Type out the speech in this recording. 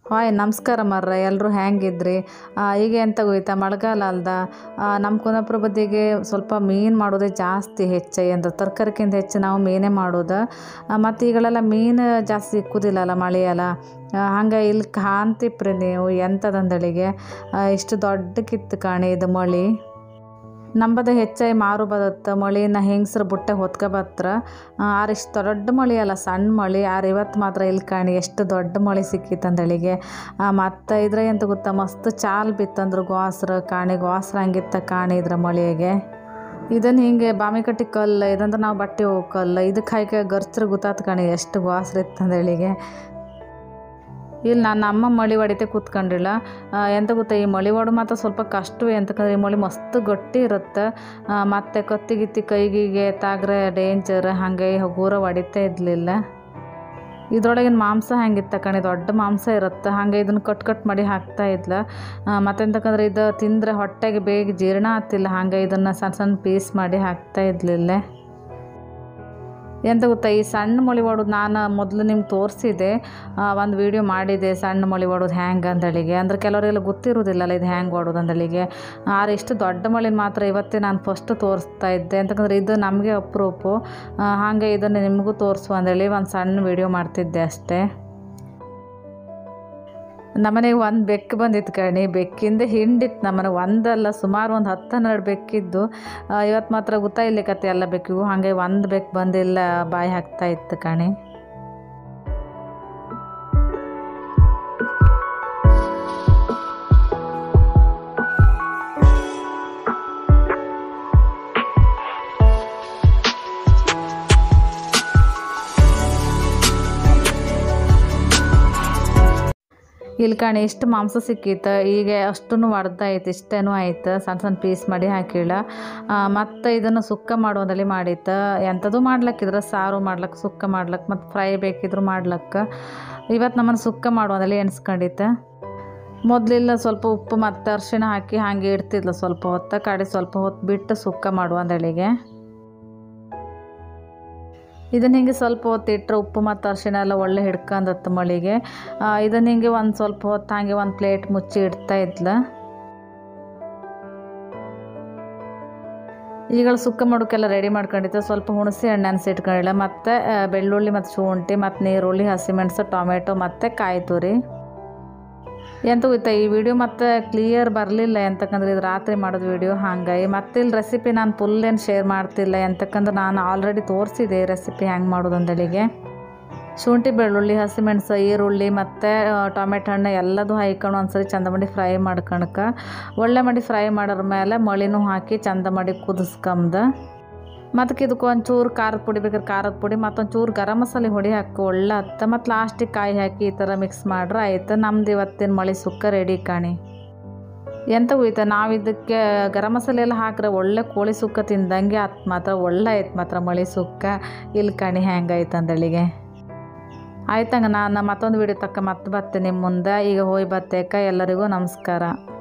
hi ನಮಸ್ಕಾರ ಮರ್ರ ಎಲ್ಲರೂ ಹೆಂಗಿದ್ರಿ ಆ, ಈಗ ಎಂತ ಗೊತ್ತಾ ಮಳೆಗಾಲ ಅಲ್ದ ಆ, ನಮ್ಮ ಕುಂದಾಪುರ ಬದಿಗೆ ಸ್ವಲ್ಪ ಮೀನು ಮಾಡೋದೇ ಜಾಸ್ತಿ ಹೆಚ್ಚು ಅಂದ್ರೆ ತರಕಾರಿಕ್ಕಿಂತ ಹೆಚ್ಚು ನಾವು ಮೀನೇ ಮಾಡೋದು ಮತ್ತು ಈಗಳೆಲ್ಲ ಮೀನು ಜಾಸ್ತಿ ಸಿಕ್ಕುದಿಲ್ಲಲ್ಲ ಮಳೆಯಲ್ಲ ಹಂಗೆ ಇಲ್ಲಿ ಕಾಣ್ತಿಪ್ರಿ ನೀವು ಎಂಥದಂದಳಿಗೆ ಇಷ್ಟು ದೊಡ್ಡಕ್ಕಿತ್ತು ಕಾಣಿ ಇದು ಮಳೆ ನಂಬದ ಹೆಚ್ಚಾಗಿ ಮಾರು ಬದತ್ತ ಮಳಿನ ಹೆಂಗಸ್ರು ಬುಟ್ಟೆ ಹೊತ್ಕೊ ಬತ್ರ ಆರು ಇಷ್ಟು ದೊಡ್ಡ ಮಳೆ ಅಲ್ಲ ಸಣ್ಣ ಮಳೆ ಆರು ಇವತ್ತು ಮಾತ್ರ ಇಲ್ಲಿ ಕಾಣಿ ಎಷ್ಟು ದೊಡ್ಡ ಮಳೆ ಸಿಕ್ಕಿತ್ತು ಅಂದಳಿಗೆ ಮತ್ತು ಇದ್ರ ಎಂತ ಗೊತ್ತಾ ಮಸ್ತ್ ಚಾಲ್ ಬಿತ್ತಂದ್ರು ಗೋಸ್ರ ಕಾಣಿ ಗೋಸ್ರ ಹಂಗಿತ್ತ ಕಾಣಿ ಇದ್ರ ಮಳೆಗೆ ಇದನ್ನು ಹಿಂಗೆ ಬಾಮಿ ಕಟ್ಟಿ ಕಲ್ಲು ಇದಂದ್ರೆ ನಾವು ಬಟ್ಟೆ ಹೋಗೋ ಕಲ್ಲು ಇದಕ್ಕೆ ಹಾಕಿ ಗರ್ಚ್ರ ಗೊತ್ತಾತ್ ಕಾಣಿ ಎಷ್ಟು ಗೋಸ್ರ ಇತ್ತು ಅಂದಳಿಗೆ ಇಲ್ಲಿ ನನ್ನ ಅಮ್ಮ ಮಳೆ ಹೊಡಿತೆ ಕೂತ್ಕೊಂಡಿಲ್ಲ ಆ, ಎಂತ ಗೊತ್ತಾ ಈ ಮಳೆ ಹೊಡು ಮಾತ್ರ ಸ್ವಲ್ಪ ಕಷ್ಟವೇ ಅಂತಕಂದ್ರೆ ಈ ಮಳೆ ಮಸ್ತ್ ಗಟ್ಟಿ ಇರುತ್ತೆ ಆ, ಮತ್ತೆ ಕತ್ತಿ ಗಿತ್ತಿ ಕೈಗಿಗೆ ತಾಗ್ರೆ ಡೇಂಜರ್ ಹಾಗೆ ಹಗೂರ ಹೊಡಿತಾ ಇದ್ಲಿಲ್ಲ ಇದ್ರೊಳಗಿನ ಮಾಂಸ ಹೆಂಗಿತ್ತ ಕಣೆ ದೊಡ್ಡ ಮಾಂಸ ಇರುತ್ತೆ ಹಾಗೆ ಇದನ್ನು ಕಟ್ ಕಟ್ ಮಾಡಿ ಹಾಕ್ತಾ ಇದ್ಲ ಆ, ಮತ್ತೆಂತಕಂದ್ರೆ ಇದು ತಿಂದರೆ ಹೊಟ್ಟೆಗೆ ಬೇಗ ಜೀರ್ಣ ಆಗ್ತಿಲ್ಲ ಹಾಗೆ ಇದನ್ನು ಸಣ್ಣ ಸಣ್ಣ ಪೀಸ್ ಮಾಡಿ ಹಾಕ್ತಾ ಇದ್ಲಿಲ್ಲ ಎಂತ ಗೊತ್ತಾ ಈ ಸಣ್ಣ ಮೊಳಿ ಹೊಡೋದು ನಾನು ಮೊದಲು ನಿಮ್ಗೆ ತೋರಿಸಿದೆ ಒಂದು ವಿಡಿಯೋ ಮಾಡಿದೆ ಸಣ್ಣ ಮೊಳಿ ಹೊಡೋದು ಹ್ಯಾಂಗೆ ಅಂದಳಿಗೆ ಅಂದ್ರೆ ಕೆಲವರೆಲ್ಲ ಗೊತ್ತಿರೋದಿಲ್ಲಲ್ಲ ಇದು ಹ್ಯಾಂಗೆ ಹೊಡೋದು ಅಂದಳಿಗೆ ಆದ್ರೆ ಇಷ್ಟು ದೊಡ್ಡ ಮೊಳಿನ ಮಾತ್ರ ಇವತ್ತೇ ನಾನು ಫಸ್ಟ್ ತೋರಿಸ್ತಾ ಇದ್ದೆ ಅಂತಂದ್ರೆ ಇದು ನಮಗೆ ಅಪ್ರೂಪು ಆ, ಹಾಗೆ ಇದನ್ನು ನಿಮಗೂ ತೋರಿಸು ಅಂದೇಳಿ ಒಂದು ಸಣ್ಣ ವಿಡಿಯೋ ಮಾಡ್ತಿದ್ದೆ ಅಷ್ಟೇ ನಮ್ಮನೆಗೆ ಒಂದು ಬೆಕ್ಕು ಬಂದಿತ್ತು ಕಣಿ ಬೆಕ್ಕಿಂದ ಹಿಂಡಿತ್ತು ನಮ್ಮನೆ ಒಂದಲ್ಲ ಸುಮಾರು ಒಂದು ಹತ್ತು ಹನ್ನೆರಡು ಬೆಕ್ಕಿದ್ದು ಇವತ್ತು ಮಾತ್ರ ಗೊತ್ತಾಯಿಲ್ಲಕತ್ತೆ ಎಲ್ಲ ಬೆಕ್ಕಿಗೂ ಹಾಗೆ ಒಂದು ಬೆಕ್ಕು ಬಂದಿಲ್ಲ ಬಾಯಿ ಹಾಕ್ತಾ ಇತ್ತು ಕಣಿ ಇಲ್ಲಿ ಕಾಣಿ ಎಷ್ಟು ಮಾಂಸ ಸಿಕ್ಕಿತ್ತು ಈಗ ಅಷ್ಟೂ ಹೊಡ್ದಾಯ್ತು ಇಷ್ಟೇನೂ ಆಯ್ತು ಸಣ್ಣ ಸಣ್ಣ ಪೀಸ್ ಮಾಡಿ ಹಾಕಿಳ ಮತ್ತು ಇದನ್ನು ಸುಕ್ಕ ಮಾಡೋದಲ್ಲಿ ಮಾಡಿತ್ತು ಎಂಥದ್ದು ಮಾಡ್ಲಕ್ಕಿದ್ರೆ ಸಾರು ಮಾಡ್ಲಕ್ಕೆ ಸುಕ್ಕ ಮಾಡ್ಲಕ್ಕೆ ಮತ್ತು ಫ್ರೈ ಬೇಕಿದ್ರು ಮಾಡ್ಲಕ್ಕೆ ಇವತ್ತು ನಮ್ಮನ್ನು ಸುಕ್ಕ ಮಾಡೋದಲ್ಲಿ ಎಣ್ಸ್ಕೊಂಡಿತ್ತು ಮೊದಲಿಲ್ಲ ಸ್ವಲ್ಪ ಉಪ್ಪು ಮತ್ತು ಅರಿಶಿಣ ಹಾಕಿ ಹಾಗೆ ಇಡ್ತಿದ್ಲು ಸ್ವಲ್ಪ ಹೊತ್ತು ಕಡೆ ಸ್ವಲ್ಪ ಹೊತ್ತು ಬಿಟ್ಟು ಸುಕ್ಕ ಮಾಡುವ ಅಂದಳಿಗೆ ಇದನ್ನ ಹಿಂಗೆ ಸ್ವಲ್ಪ ಹೊತ್ತು ಇಟ್ಟರೆ ಉಪ್ಪು ಮತ್ತು ಅರಿಶಿಣ ಎಲ್ಲ ಒಳ್ಳೆ ಹಿಡ್ಕೊಂಡತ್ತು ಮಳಿಗೆ ಇದನ್ನ ಹಿಂಗೆ ಒಂದು ಸ್ವಲ್ಪ ಹೊತ್ತು ಹಾಗೆ ಒಂದು ಪ್ಲೇಟ್ ಮುಚ್ಚಿ ಇಡ್ತಾ ಇದ್ಲ ಈಗ ಸುಕ್ಕ ಮಾಡೋಕ್ಕೆಲ್ಲ ರೆಡಿ ಮಾಡ್ಕೊಂಡಿತ್ತು ಸ್ವಲ್ಪ ಹುಣಸೆ ಹಣ್ಣು ಅನ್ಸಿಟ್ಕೊಂಡಿಲ್ಲ ಮತ್ತು ಆ, ಬೆಳ್ಳುಳ್ಳಿ ಮತ್ತು ಶುಂಠಿ ಮತ್ತು ನೀರುಳ್ಳಿ ಹಸಿಮೆಣಸು ಟೊಮೆಟೊ ಮತ್ತು ಕಾಯಿ ತುರಿ ಎಂತ ಗೊತ್ತಾ ಈ ವಿಡಿಯೋ ಮತ್ತೆ ಕ್ಲಿಯರ್ ಬರಲಿಲ್ಲ ಎಂತಕ್ಕಂದ್ರೆ ಇದು ರಾತ್ರಿ ಮಾಡೋದು ವಿಡಿಯೋ ಹಾಗಾಗಿ ಮತ್ತೆ ಇಲ್ಲಿ ರೆಸಿಪಿ ನಾನು ಫುಲ್ ಏನು ಶೇರ್ ಮಾಡ್ತಿಲ್ಲ ಎಂತಕ್ಕಂದ್ರೆ ನಾನು ಆಲ್ರೆಡಿ ತೋರಿಸಿದೆ ರೆಸಿಪಿ ಹೆಂಗೆ ಮಾಡೋದು ಅಂದಳಿಗೆ ಶುಂಠಿ ಬೆಳ್ಳುಳ್ಳಿ ಹಸಿಮೆಣಸು ಈರುಳ್ಳಿ ಮತ್ತು ಟೊಮೆಟೊ ಹಣ್ಣು ಎಲ್ಲದೂ ಹಾಯ್ಕೊಂಡು ಒಂದ್ಸರಿ ಚಂದ ಮಾಡಿ ಫ್ರೈ ಮಾಡ್ಕೊಳಕ ಒಳ್ಳೆ ಮಾಡಿ ಫ್ರೈ ಮಾಡೋರ ಮೇಲೆ ಮಳಿನೂ ಹಾಕಿ ಚಂದ ಮಾಡಿ ಕುದಿಸ್ಕೊಂಬ ಮತ್ತು ಇದಕ್ಕೆ ಒಂಚೂರು ಖಾರದ ಪುಡಿ ಬೇಕಾದ್ರೆ ಖಾರದ ಪುಡಿ ಮತ್ತೊಂದು ಚೂರು ಗರಂ ಮಸಾಲೆ ಹೊಡಿ ಹಾಕಿ ಒಳ್ಳೆ ಹತ್ತ ಮತ್ತು ಲಾಸ್ಟಿಗೆ ಕಾಯಿ ಹಾಕಿ ಈ ಥರ ಮಿಕ್ಸ್ ಮಾಡ್ರೆ ಆಯ್ತು ನಮ್ದು ಇವತ್ತಿನ ಮಳೆ ಸುಕ್ಕ ರೆಡಿ ಕಾಣಿ ಎಂತ ಹೋಯ್ತು ನಾವು ಇದಕ್ಕೆ ಗರಂ ಮಸಾಲೆ ಎಲ್ಲ ಹಾಕ್ರೆ ಒಳ್ಳೆ ಕೋಳಿ ಸುಕ್ಕ ತಿಂದಂಗೆ ಆತ್ ಮಾತ್ರ ಒಳ್ಳೆ ಆಯ್ತು ಮಾತ್ರ ಮಳೆ ಸುಕ್ಕ ಇಲ್ಲಿ ಕಾಣಿ ಹೆಂಗಾಯ್ತು ಅಂದಳಿಗೆ ಆಯ್ತಂಗ ನಾನು ಮತ್ತೊಂದು ವಿಡಿಯೋ ತಕ್ಕ ಮತ್ತೆ ಬರ್ತೀನಿ ನಿಮ್ಮ ಮುಂದೆ ಈಗ ಹೋಗಿ ಬರ್ತೇಕ ಎಲ್ಲರಿಗೂ ನಮಸ್ಕಾರ